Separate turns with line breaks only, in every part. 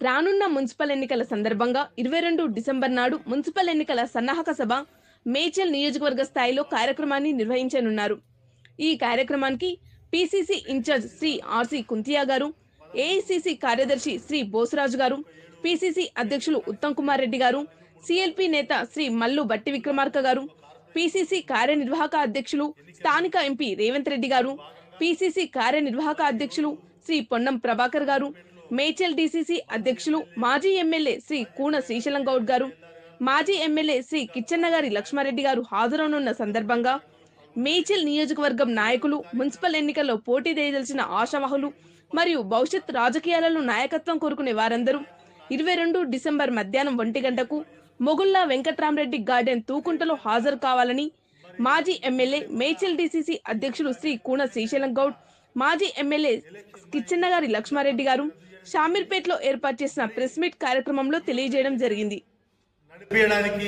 రానున్న మున్సిపల్ ఎన్నికల సందర్భంగా ఇరవై రెండు డిసెంబర్ నాడు మున్సిపల్ ఎన్నికల సన్నాహక సభ మేచల్ నియోజకవర్గ స్థాయిలో కార్యక్రమాన్ని నిర్వహించనున్నారు ఈ కార్యక్రమానికి PCC incharge Shri R C Kuntia గారు ఏఐసిసి కార్యదర్శి శ్రీ బోసరాజు గారు పిసిసి అధ్యక్షులు ఉత్తమ్ కుమార్ రెడ్డి గారు సిఎల్పి నేత శ్రీ మల్లు బట్టి విక్రమార్క గారు పిసిసి కార్యనిర్వాహక అధ్యక్షులు స్థానిక ఎంపీ రేవంత్ రెడ్డి గారు పిసిసి కార్యనిర్వాహక అధ్యక్షులు శ్రీ పొన్నం ప్రభాకర్ గారు మేచల్ డిసిసి అధ్యక్షులు మాజీ ఎమ్మెల్యే శ్రీ కూన శ్రీశైలం గౌడ్ గారు మాజీ ఎమ్మెల్యే శ్రీ కిచ్చన్న గారి లక్ష్మారెడ్డి గారు హాజరవనున్న సందర్భంగా మేచల్ నియోజకవర్గం నాయకులు మున్సిపల్ ఎన్నికల్లో పోటీ చేయదలిచిన ఆశావహులు మరియు భవిష్యత్ రాజకీయాలలో నాయకత్వం కోరుకునే వారందరూ ఇరవై రెండు డిసెంబర్ మధ్యాహ్నం ఒంటి గంటకు మొగుల్లా వెంకట్రామరెడ్డి గార్డెన్ తూకుంటలో హాజరు కావాలని మాజీ ఎమ్మెల్యే మేచల్ డిసిసి అధ్యక్షులు శ్రీ కూన శ్రీశైలం గౌడ్ మాజీ ఎమ్మెల్యే కిచ్చన్న గారి లక్ష్మారెడ్డి గారు షామీర్పేటలో ఏర్పాటు చేసిన ప్రెస్ మీట్ కార్యక్రమంలో తెలియజేయడం జరిగింది
నడిపించడానికి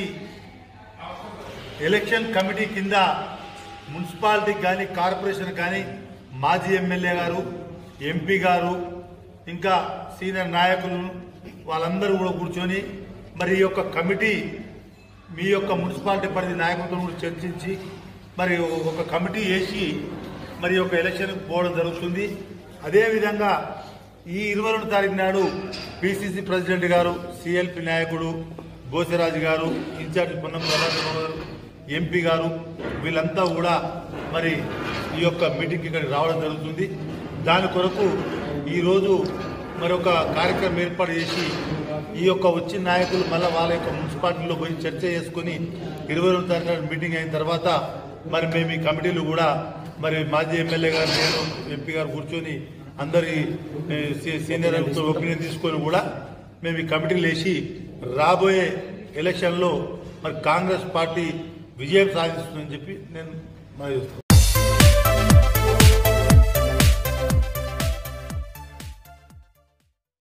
ఎలక్షన్ కమిటీ కింద మున్సిపాలిటీకి కానీ కార్పొరేషన్ కానీ మాజీ ఎమ్మెల్యే గారు ఎంపీ గారు ఇంకా సీనియర్ నాయకులు వాళ్ళందరూ కూడా కూర్చొని మరి ఈ యొక్క కమిటీ మీ యొక్క మున్సిపాలిటీ పరిధి నాయకులతో కూడా చర్చించి మరి ఒక కమిటీ వేసి మరి ఒక ఎలక్షన్కి పోవడం జరుగుతుంది అదేవిధంగా ఈ ఇరవై రెండు తారీఖు నాడు పిసిసి ప్రెసిడెంట్ గారు సిఎల్పి నాయకుడు గోసరాజు గారు ఇన్ఛార్జ్ పొన్నం ప్రభాకర్ గారు ఎంపీ గారు వీళ్ళంతా కూడా మరి ఈ యొక్క మీటింగ్కి ఇక్కడ రావడం జరుగుతుంది దాని కొరకు ఈరోజు మరి ఒక కార్యక్రమం ఏర్పాటు చేసి ఈ యొక్క వచ్చిన నాయకులు మళ్ళీ వాళ్ళ యొక్క మున్సిపాలిటీలో పోయి చర్చ చేసుకుని ఇరవై రెండు తారీఖు నాడు మీటింగ్ అయిన తర్వాత మరి మేము ఈ కమిటీలు కూడా మరి మాజీ ఎమ్మెల్యే గారు నేను ఎంపీ గారు కూర్చొని అందరి ఏ, సీ- సీనియర్ ఒపీనియన్ తీసుకొని కూడా మేము ఈ కమిటీలు వేసి రాబోయే ఎలక్షన్లో మరి కాంగ్రెస్ పార్టీ విజయం సాధిస్తుందని చెప్పి నేను మరి